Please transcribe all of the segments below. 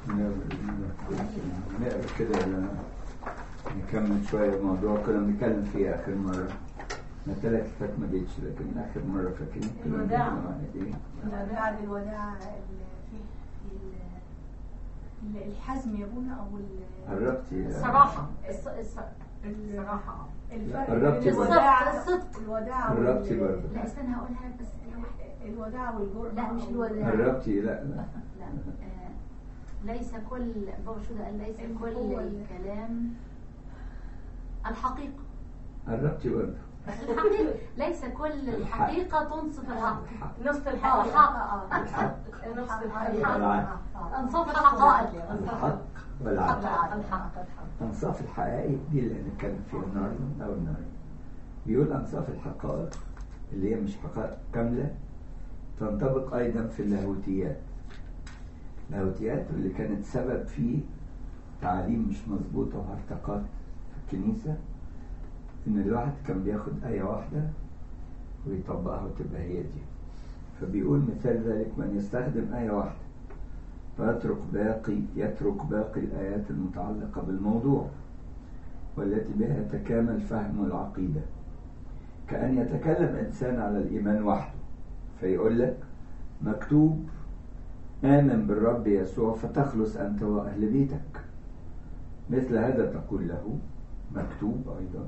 نقرا كده نكمل شوية الموضوع كنا بنتكلم فيه آخر مرة ما ثلاث فات ما جيتش لكن آخر مرة فاكرين كنا الوداع. بنتكلم عن إيه؟ بعد الوداع ال- فيه ال- ال- الحزم يا ابونا او ال- قربتي الصراحة الص- الص- ال- الصراحة الفرق قربتي بين برضه. الوداع الصدق. الوداع قربتي وال- برضه. لا استنى هقولها بس دقيقة واحدة الوداع والجرأة لا، مش أو- الوداع. قربتي لا لا لا آه، ليس كل بابا شو قال ليس اللي كل هو ال- الكلام الحقيقة قربتي برضه الحقيقة ليس كل الحقيقة تنصف الحق الحق. نصف آه، الحق الحق الحق نصف والعدل. انصاف الحقائق الحق والعدل الحق أنصاف الحقائق دي اللي هنتكلم فيها النهارده أو النهارده بيقول أنصاف الحقائق اللي هي مش حقائق كاملة تنطبق أيضا في اللاهوتيات اللاهوتيات اللي كانت سبب في تعاليم مش مظبوطة وهرطقات في الكنيسة إن الواحد كان بياخد آية واحدة ويطبقها وتبقى هي دي فبيقول مثال ذلك من يستخدم آية واحدة فيترك باقي يترك باقي الآيات المتعلقة بالموضوع والتي بها يتكامل فهم العقيدة كأن يتكلم إنسان على الإيمان وحده فيقول لك مكتوب آمن بالرب يسوع فتخلص أنت وأهل بيتك مثل هذا تقول له مكتوب أيضا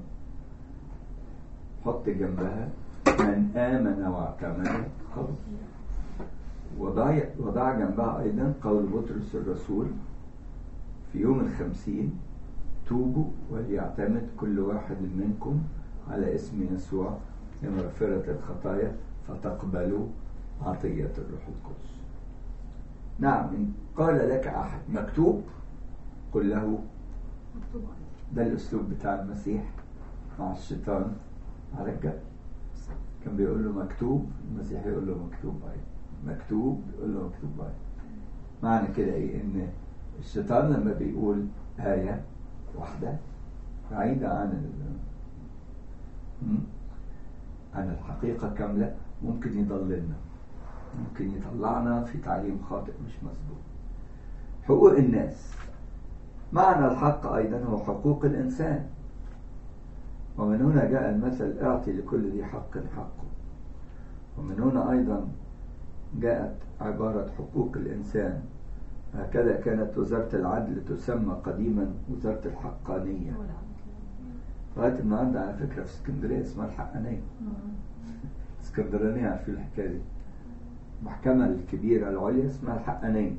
حط جنبها من آمن واعتمد خلص وضع وضع جنبها أيضا قول بطرس الرسول في يوم الخمسين توبوا وليعتمد كل واحد منكم على اسم يسوع لمغفرة الخطايا فتقبلوا عطية الروح القدس نعم إن قال لك أحد مكتوب قل له مكتوب ده الأسلوب بتاع المسيح مع الشيطان على الجبل كان بيقول له مكتوب المسيح يقول له مكتوب أيضا مكتوب يقول له مكتوب أيضا معنى كده إيه إن الشيطان لما بيقول آية واحدة بعيدة عن ال م? عن الحقيقة كاملة ممكن يضللنا ممكن يطلعنا في تعليم خاطئ مش مظبوط حقوق الناس معنى الحق أيضا هو حقوق الإنسان ومن هنا جاء المثل اعطي لكل ذي حق حقه ومن هنا أيضا جاءت عبارة حقوق الإنسان هكذا كانت وزارة العدل تسمى قديما وزارة الحقانية لغاية النهاردة على فكرة في اسكندرية اسمها الحقانية اسكندرانية عارفين الحكاية دي المحكمة الكبيرة العليا اسمها الحقانية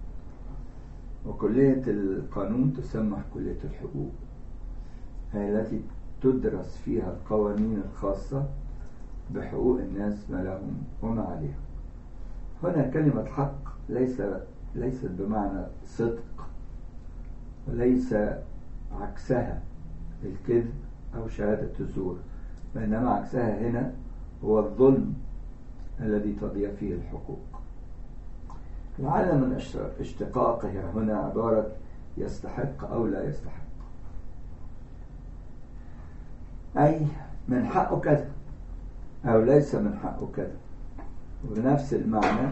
وكلية القانون تسمى كلية الحقوق هي التي تدرس فيها القوانين الخاصة بحقوق الناس ما لهم وما عليهم هنا كلمة حق ليس ليست بمعنى صدق وليس عكسها الكذب أو شهادة الزور بينما عكسها هنا هو الظلم الذي تضيع فيه الحقوق لعل من اشت- اشتقاقها هنا عبارة يستحق أو لا يستحق أي من حقه كذا أو ليس من حقه كذا وبنفس المعنى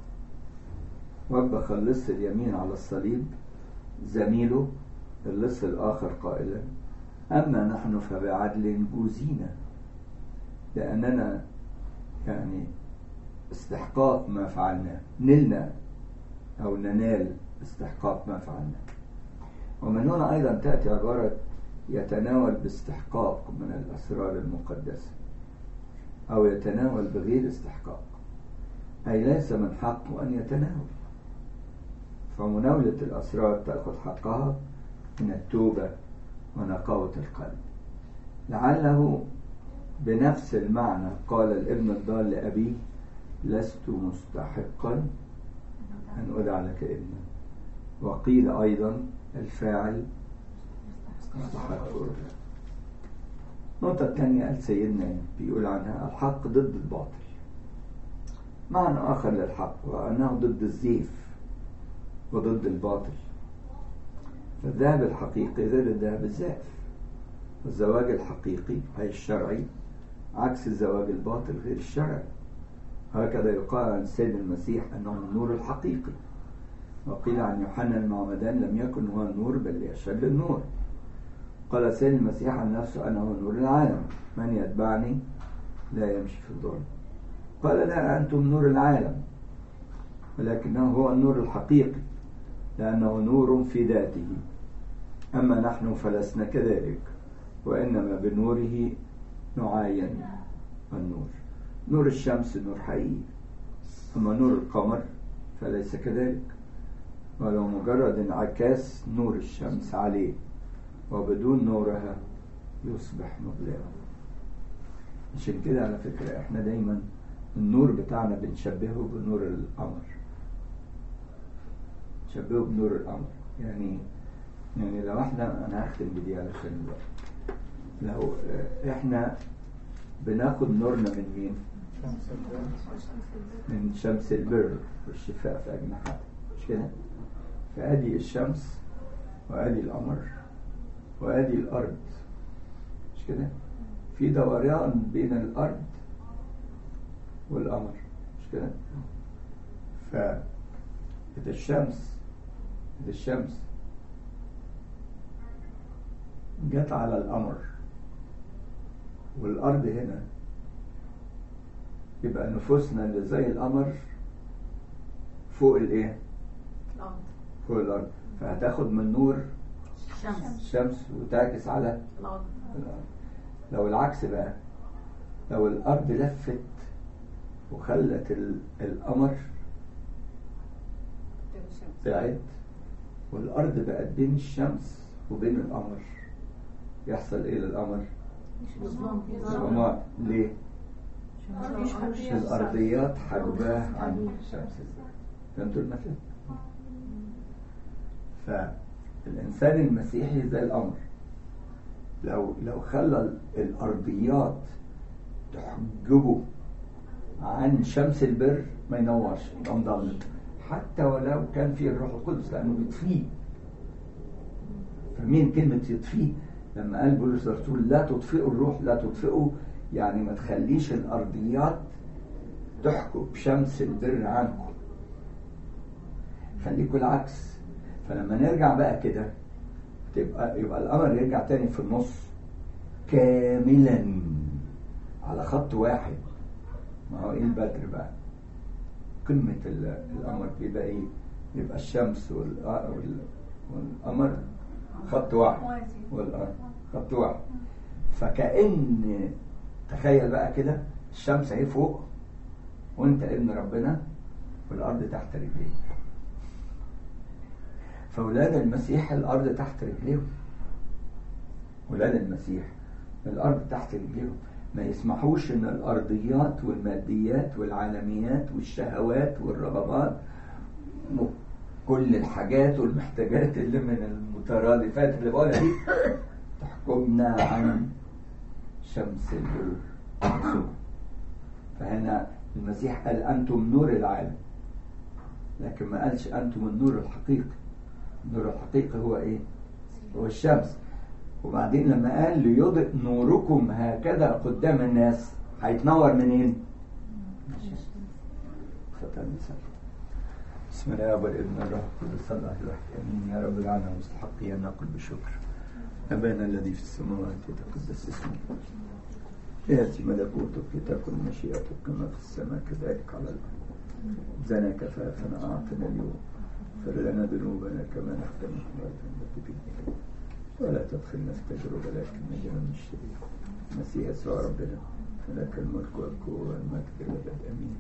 وبخ اللص اليمين على الصليب زميله اللص الآخر قائلا أما نحن فبعدل جوزينا لأننا يعني استحقاق ما فعلناه نلنا أو ننال استحقاق ما فعلناه ومن هنا أيضا تأتي عبارة يتناول باستحقاق من الأسرار المقدسة أو يتناول بغير استحقاق أي ليس من حقه أن يتناول فمناولة الأسرار تأخذ حقها من التوبة ونقاوة القلب لعله بنفس المعنى قال الابن الضال لأبيه لست مستحقا أن أدعى لك ابنا وقيل أيضا الفاعل مستحق النقطة الثانية قال سيدنا بيقول عنها الحق ضد الباطل معنى آخر للحق وأنه ضد الزيف وضد الباطل فالذهب الحقيقي غير الذهب الزائف الزواج الحقيقي أي الشرعي عكس الزواج الباطل غير الشرعي هكذا يقال عن السيد المسيح أنه النور الحقيقي وقيل عن يوحنا المعمدان لم يكن هو النور بل ليشهد للنور قال سيد المسيح عن نفسه أنا هو نور العالم من يتبعني لا يمشي في الظلم قال لا أنتم نور العالم ولكنه هو النور الحقيقي لأنه نور في ذاته أما نحن فلسنا كذلك وإنما بنوره نعاين النور نور الشمس نور حقيقي أما نور القمر فليس كذلك ولو مجرد انعكاس نور الشمس عليه وبدون نورها يصبح مظلما عشان كده على فكرة احنا دايما النور بتاعنا بنشبهه بنور القمر نشبهه بنور القمر يعني يعني لو احنا انا هختم بدي علشان الوقت لو اه، احنا بناخد نورنا من مين؟ من شمس البر والشفاء في أجنحتها مش كده؟ فأدي الشمس وأدي القمر وأدي الأرض مش كده؟ في دوران بين الأرض والقمر مش كده؟ فإذا الشمس إذا الشمس جت على القمر والأرض هنا يبقى نفوسنا اللي زي القمر فوق الايه؟ الأرض فوق الارض فهتاخد من نور الشمس الشمس وتعكس على الأرض الارض لو العكس بقى لو الارض لفت وخلت ال- القمر بعد والارض بقت بين الشمس وبين القمر يحصل ايه للقمر؟ يظلم القمر ليه؟ مفيش مش حرية الارضيات حجباه عن الشمس فهمتوا المثل؟ فالإنسان المسيحي زي القمر لو لو خلى ال- الأرضيات تحجبه عن شمس البر ما ينورش يبقى مضلم حتى ولو كان فيه الروح القدس لأنه بيطفيه فمين كلمة يطفيه لما قال بولس الرسول لا تطفئوا الروح لا تطفئوا يعني ما تخليش الأرضيات تحجب شمس البر عنكم خليكوا العكس فلما نرجع بقى كده تبقى يبقى القمر يرجع تاني في النص كاملا على خط واحد ما هو ايه البدر بقى قمة ال- القمر بيبقى ايه يبقى الشمس وال- وال- والقمر خط واحد موازي. والارض خط واحد فكأن تخيل بقى كده الشمس اهي فوق وانت ابن ربنا والارض تحت رجليك فاولاد المسيح الارض تحت رجليهم ولاد المسيح الارض تحت رجليهم ما يسمحوش ان الارضيات والماديات والعالميات والشهوات والرغبات كل الحاجات والمحتاجات اللي من المترادفات اللي بقولها دي تحكمنا عن شمس البر والسمع. فهنا المسيح قال أنتم نور العالم لكن ما قالش أنتم النور الحقيقي النور الحقيقي هو إيه؟ هو الشمس وبعدين لما قال ليضئ نوركم هكذا قدام الناس هيتنور منين؟ اتفضل مثال بسم الله والابن والروح القدس الله الواحد امين يا رب العالمين مستحق ان نقل بشكر ابانا الذي في السماوات يتقدس اسمك ياتي ملكوتك لتكن مشيئتك كما في السماء كذلك على الارض زنا كفافنا اعطنا اليوم اغفر لنا ذنوبنا كما نختم مرات التي ولا تدخلنا في تجربه لكن نجنا من الشرير المسيح يسوع ربنا فلك الملك والقوه والمجد والابد امين